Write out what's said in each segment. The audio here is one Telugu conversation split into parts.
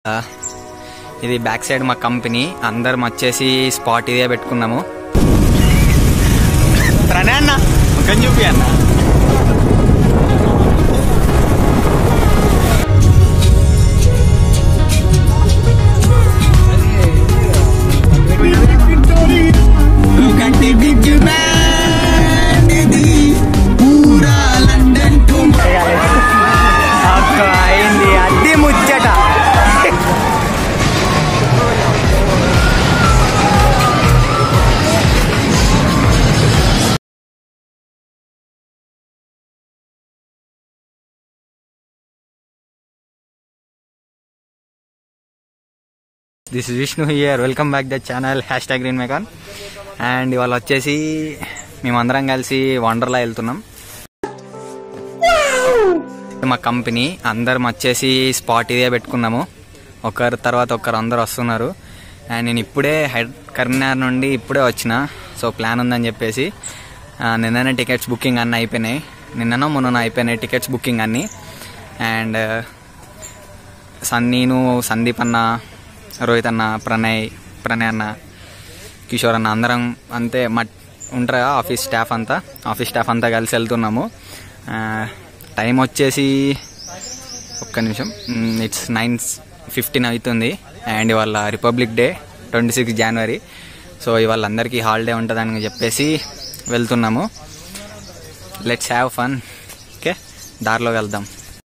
ఆ, ఇది బ్యాక్ సైడ్ మా కంపెనీ అందరం వచ్చేసి స్పాట్ ఇదే పెట్టుకున్నాము ప్రణయ్ అన్న ఒక చూపి అన్న అక్క, అయింది అడ్డి ముచ్చట this is Vishnu here welcome back the channel hashtag green మెకాన్ అండ్ ఇవాళ వచ్చేసి మేమందరం కలిసి వండర్లా వెళ్తున్నాం మా కంపెనీ అందరం వచ్చేసి స్పాట్ ఇదే పెట్టుకున్నాము ఒకరి తర్వాత ఒకరు అందరు వస్తున్నారు అండ్ నేను ఇప్పుడే హైడ్ కరీంనగర్ నుండి ఇప్పుడే వచ్చిన సో ప్లాన్ ఉందని చెప్పేసి ఆ, నిన్ననే టికెట్స్ బుకింగ్ అన్నీ అయిపోయినాయి నిన్ననో మొన్న అయిపోయినాయి టికెట్స్ బుకింగ్ అన్నీ అండ్ సన్ నేను సందీప్ అన్న రోహిత్ అన్న ప్రణయ్ ప్రణయ్ అన్న కిషోర్ అన్న అందరం అంతే మట్ ఉంటారు కదా ఆఫీస్ స్టాఫ్ అంతా ఆఫీస్ స్టాఫ్ అంతా కలిసి వెళ్తున్నాము ఆ, టైం వచ్చేసి ఒక్క నిమిషం ఇట్స్ నైన్ ఫిఫ్టీన్ అవుతుంది అండ్ ఇవాళ రిపబ్లిక్ డే ట్వంటీ సిక్స్ జనవరి సో ఇవాళ అందరికీ హాలిడే ఉంటుందని చెప్పేసి వెళ్తున్నాము లెట్స్ హ్యావ్ ఫన్ ఓకే దారిలో వెళ్దాం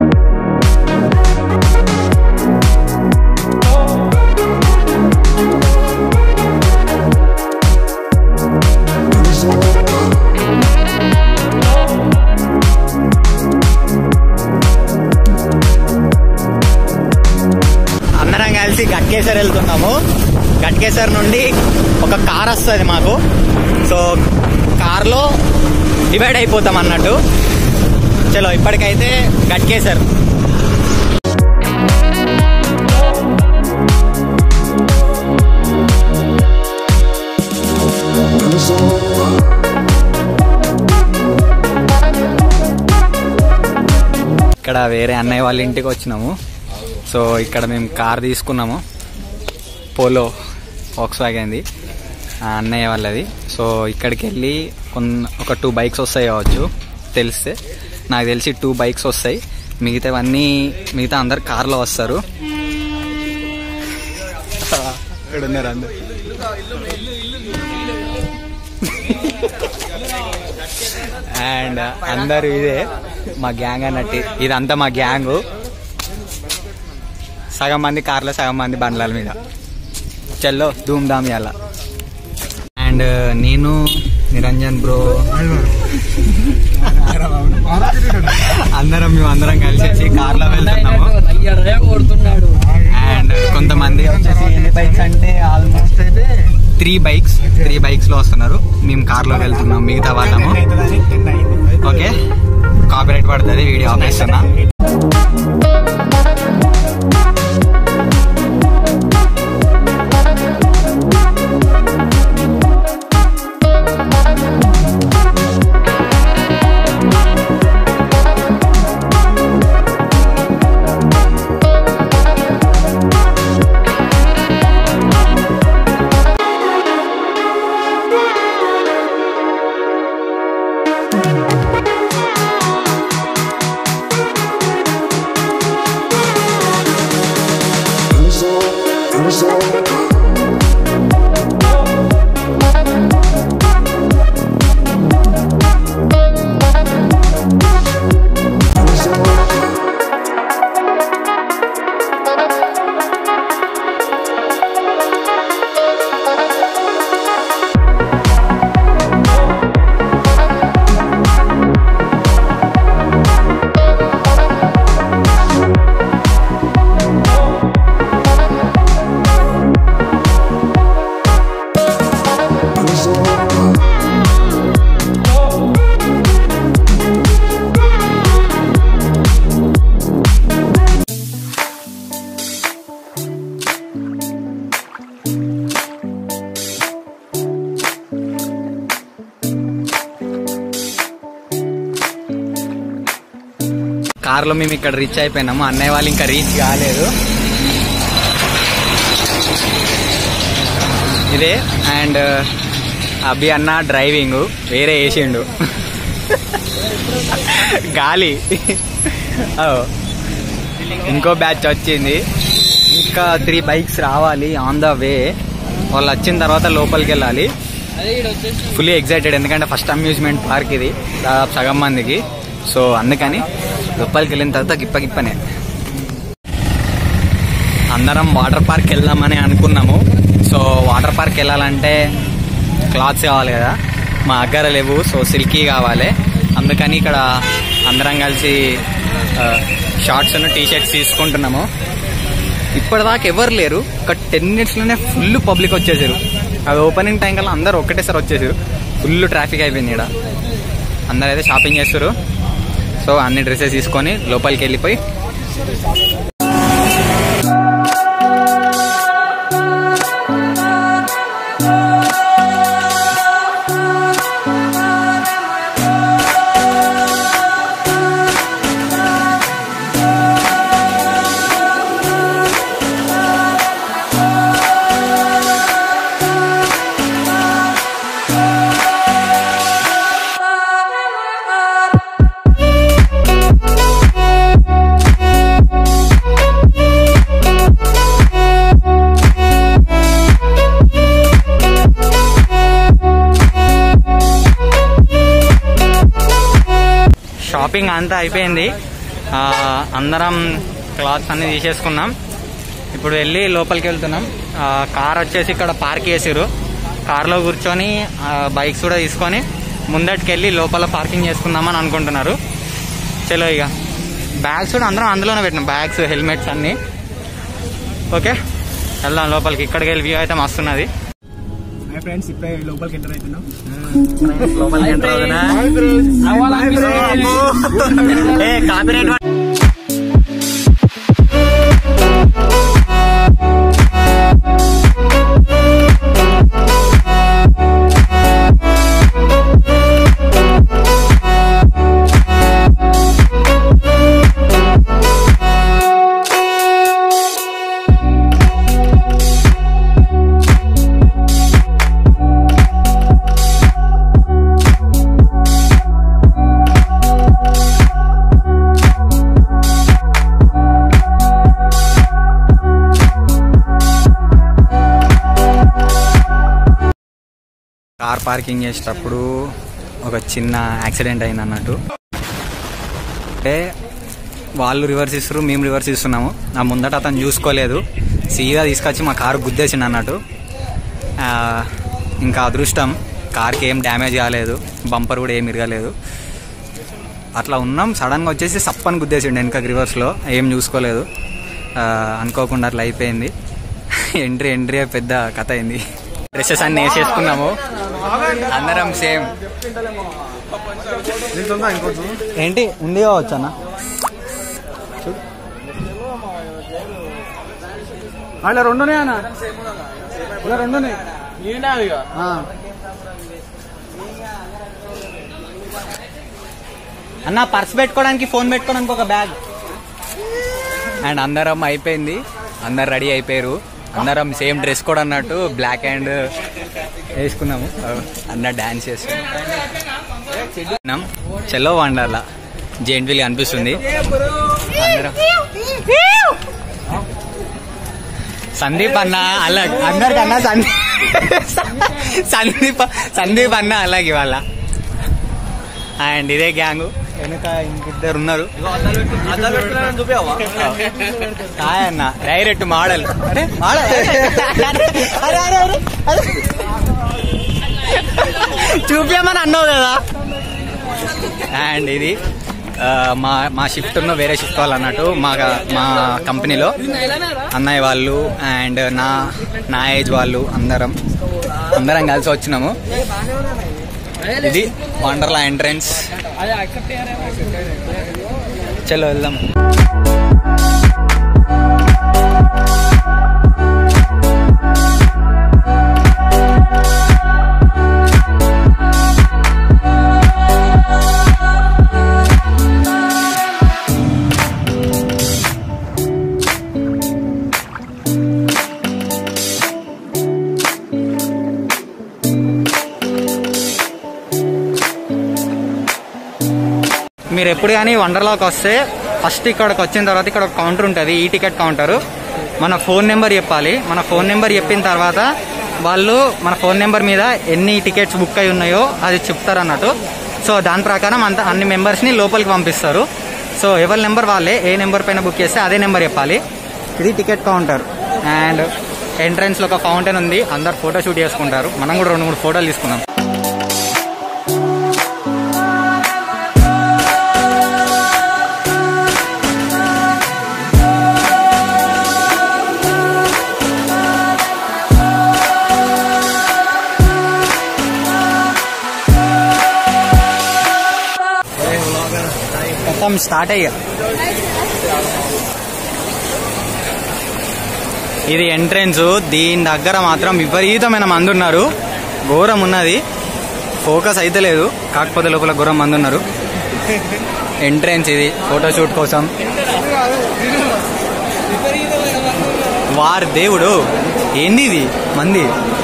అందరం కలిసి గట్కేసర్ వెళ్తున్నాము గట్కేసర్ నుండి ఒక కార్ వస్తుంది మాకు సో కార్లో డివైడ్ అయిపోతాం అన్నట్టు చలో ఇప్పటికైతే గట్కేసర్ ఇక్కడ వేరే అన్నయ్య వాళ్ళ ఇంటికి వచ్చినాము సో ఇక్కడ మేము కార్ తీసుకున్నాము పోలో ఫాక్స్ వ్యాగన్ది ఆ అన్నయ్య వాళ్ళది సో ఇక్కడికి వెళ్ళి కొన్న ఒక టూ బైక్స్ వస్తాయి కావచ్చు తెలిస్తే నాకు తెలిసి టూ బైక్స్ వస్తాయి మిగతావన్నీ మిగతా అందరు కార్లో వస్తారు ఇక్కడ ఉన్నారు అందరు అండ్ అందరు ఇదే మా గ్యాంగ్ అన్నట్టు ఇదంతా మా గ్యాంగ్ సగం మంది కార్లో సగం మంది బండ్ల మీద చల్లో ధూమ్ ధామ్ ఇవాళ అండ్ నేను నిరంజన్ బ్రో అందరం మేము అందరం కలిసేసి కార్లో వెళ్తున్నాము అండ్ కొంతమంది వచ్చేసి ఎన్ని బైక్స్ అంటే ఆల్మోస్ట్ అయితే త్రీ బైక్స్ త్రీ బైక్స్ లో వస్తున్నారు మేము కార్లో వెళ్తున్నాం మిగతా వాళ్ళము ఓకే కాపీరైట్ పడుతుంది వీడియో ఆపేస్తున్నా కార్లో మేము ఇక్కడ రీచ్ అయిపోయినాము అన్నయ్య వాళ్ళు ఇంకా రీచ్ కాలేదు ఇదే అండ్ అభి అన్న డ్రైవింగ్ వేరే వేసిండు గాలి ఓ. ఇంకో బ్యాచ్ వచ్చింది ఇంకా త్రీ బైక్స్ రావాలి ఆన్ ద వే వాళ్ళు వచ్చిన తర్వాత లోపలికి వెళ్ళాలి ఫుల్లీ ఎగ్జైటెడ్ ఎందుకంటే ఫస్ట్ అమ్యూజ్మెంట్ పార్క్ ఇది దాదాపు సగం మందికి సో అందుకని లోపలికి వెళ్ళిన తర్వాత గిప్ప గిప్పనే అందరం వాటర్ పార్క్ వెళ్దామని అనుకున్నాము సో వాటర్ పార్క్ వెళ్ళాలంటే క్లాత్స్ కావాలి కదా మా దగ్గర లేవు సో సిల్కీ కావాలి అందుకని ఇక్కడ అందరం కలిసి షార్ట్స్ టీ షర్ట్స్ తీసుకుంటున్నాము ఇప్పటిదాకా ఎవరు లేరు ఒక టెన్ మినిట్స్లోనే ఫుల్ పబ్లిక్ వచ్చేసారు అది ఓపెనింగ్ టైం కల్లా అందరూ ఒకటేసారి వచ్చేసారు ఫుల్ ట్రాఫిక్ అయిపోయింది ఇక్కడ అందరూ అయితే షాపింగ్ చేస్తారు సో అన్ని డ్రెస్సెస్ తీసుకొని లోపలికి వెళ్ళిపోయి షాపింగ్ అంతా అయిపోయింది ఆ, అందరం క్లాత్స్ అన్ని తీసేసుకున్నాం ఇప్పుడు వెళ్ళి లోపలికి వెళ్తున్నాం ఆ, కార్ వచ్చేసి ఇక్కడ పార్క్ చేసారు కార్లో కూర్చొని ఆ, బైక్స్ కూడా తీసుకొని ముందటికి వెళ్ళి లోపల పార్కింగ్ చేసుకుందామని అనుకుంటున్నారు చలో ఇక బ్యాగ్స్ కూడా అందరం అందులోనే పెట్టినాం బ్యాగ్స్ హెల్మెట్స్ అన్ని ఓకే వెళ్దాం లోపలికి ఇక్కడికి వెళ్ళి వ్యూ అయితే మస్తున్నది హాయ్ ఫ్రెండ్స్ ఇప్పుడే లోపలికి ఎంటర్ అవుతున్నాం లోపలికి enter అవుతున్నా? ఏ కాపీరైట్ కార్ పార్కింగ్ చేసేటప్పుడు ఒక చిన్న యాక్సిడెంట్ అయింది అన్నట్టు అంటే వాళ్ళు రివర్స్ ఇస్తారు మేము రివర్స్ ఇస్తున్నాము నా ముందట అతను చూసుకోలేదు సీదా తీసుకొచ్చి మా కారు గుద్దేసిండు అన్నట్టు ఆ, ఇంకా అదృష్టం కార్కి ఏం డ్యామేజ్ కాలేదు బంపర్ కూడా ఏం ఇరగలేదు అట్లా ఉన్నాం సడన్గా వచ్చేసి సప్పని గుద్దేసిండు వెనక రివర్స్లో ఏం చూసుకోలేదు ఆ, అనుకోకుండా అట్లా అయిపోయింది ఎంట్రీ ఎంట్రీ పెద్ద కథ అయింది డ్రెస్సెస్ అన్ని వేసేసుకున్నాము అందరం సేమ్ ఏంటి ఉంది కావచ్చు అన్న అలా రెండునే అన్న ఇలా రెండునే ఆ. అన్న పర్స్ పెట్టుకోవడానికి ఫోన్ పెట్టుకోవడానికి ఒక బ్యాగ్ అండ్ అందరం అయిపోయింది అందరు రెడీ అయిపోయారు అందరం సేమ్ డ్రెస్ కూడా అన్నట్టు బ్లాక్ అండ్ వేసుకున్నాము అన్న డాన్స్ చేస్తున్నాం చెల్లో వండర్లా జెయింట్ వీల్ అనిపిస్తుంది అందరం సందీప్ అన్న అలా అందరికన్నా సందీప్ సందీప్ సందీప్ అన్న అలాగే ఇవాళ అండ్ ఇదే గ్యాంగ్ వెనుక ఇంకిద్దరు ఉన్నారు హాయ్ అన్న డైరెక్ట్ మోడల్ అరే మోడల్ అరే అరే అరే అరే చూపించమని అన్నావు కదా అండ్ ఇది ఆ, మా మా షిఫ్ట్ ఉన్న వేరే షిఫ్ట్ వాళ్ళు అన్నట్టు మా మా కంపెనీలో అన్నయ్య వాళ్ళు అండ్ నా నా ఏజ్ వాళ్ళు అందరం అందరం కలిసి వచ్చినాము ఇది వండర్లా ఎంట్రన్స్ చలో వెళ్దాం మీరు ఎప్పుడు కానీ వండర్లాకి వస్తే ఫస్ట్ ఇక్కడికి వచ్చిన తర్వాత ఇక్కడ ఒక కౌంటర్ ఉంటుంది ఈ టికెట్ కౌంటర్ మన ఫోన్ నెంబర్ చెప్పాలి మన ఫోన్ నెంబర్ చెప్పిన తర్వాత వాళ్ళు మన ఫోన్ నెంబర్ మీద ఎన్ని టికెట్స్ బుక్ అయి ఉన్నాయో అది చెప్తారు అన్నట్టు సో దాని ప్రకారం అంత అన్ని మెంబర్స్ని లోపలికి పంపిస్తారు సో ఎవరి నెంబర్ వాళ్ళే ఏ నెంబర్ పైన బుక్ చేస్తే అదే నెంబర్ చెప్పాలి ఇది టికెట్ కౌంటర్ అండ్ ఎంట్రన్స్ లో ఒక ఫౌంటైన్ ఉంది అందరు ఫోటో షూట్ చేసుకుంటారు మనం కూడా రెండు మూడు ఫోటోలు తీసుకున్నాం మొత్తం స్టార్ట్ అయ్యా ఇది ఎంట్రన్స్ దీని దగ్గర మాత్రం విపరీతమైన మంది ఉన్నారు ఘోరం ఉన్నది ఫోకస్ అయితే లేదు కాకపోతే లోపల ఘోరం మంది ఉన్నారు ఎంట్రన్స్ ఇది ఫోటోషూట్ కోసం వారి దేవుడు ఏంది ఇది మంది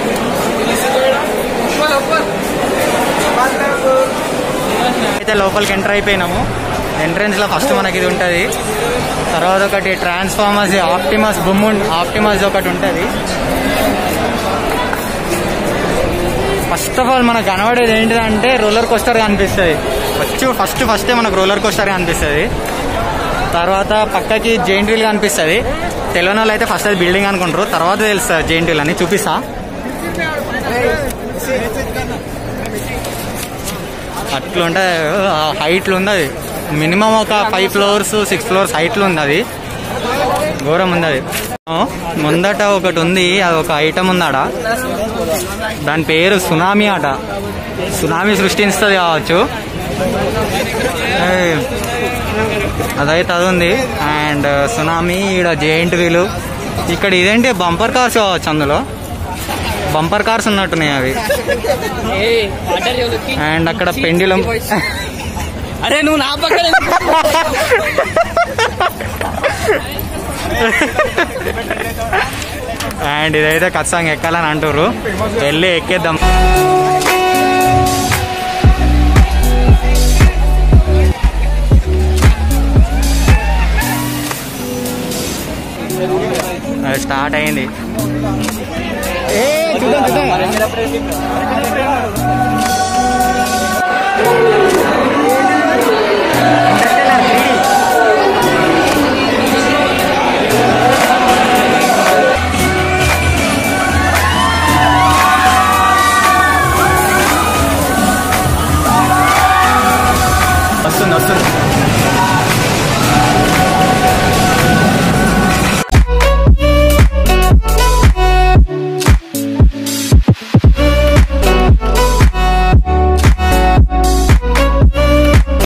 అయితే లోపలికి ఎంటర్ అయిపోయినాము ఎంట్రన్స్ లో ఫస్ట్ మనకి ఇది ఉంటుంది తర్వాత ఒకటి ట్రాన్స్ఫార్మర్స్ ఆప్టిమస్ బొమ్మ ఆప్టిమస్ ఒకటి ఉంటుంది ఫస్ట్ ఆఫ్ ఆల్ మనకు కనబడేది ఏంటిదంటే రోలర్ కోస్టర్ కనిపిస్తుంది ఫస్ట్ ఫస్ట్ ఫస్టే మనకు రోలర్ కోస్టర్ కనిపిస్తుంది తర్వాత పక్కకి జైంట్ వీల్ కనిపిస్తుంది తెలియని వాళ్ళు అయితే ఫస్ట్ అది బిల్డింగ్ అనుకుంటారు తర్వాత తెలుస్తుంది జైంట్ వీల్ అని చూపిస్తా అట్లుంటే హైట్లో ఉంది అది మినిమం ఒక ఫైవ్ ఫ్లోర్స్ సిక్స్ ఫ్లోర్స్ హైట్లో ఉంది అది ఘోరం ఉంది అది ముందట ఒకటి ఉంది అది ఒక ఐటమ్ ఉందాడ దాని పేరు సునామీ అట సునామీ సృష్టిస్తుంది కావచ్చు ఏయ్, అదైతే అది ఉంది అండ్ సునామీ ఈడ జెయింట్ వీలు ఇక్కడ ఇదేంటి బంపర్ కార్స్ కావచ్చు అందులో బంపర్ కార్స్ ఉన్నట్టున్నాయి అవి అండ్ అక్కడ పెండిలం అరే నువ్వు నా పక్కన అండ్ ఇదైతే ఖచ్చితంగా ఎక్కాలని అంటారు వెళ్ళి ఎక్కేద్దాం అది స్టార్ట్ అయింది వస్తుంది వస్తుంది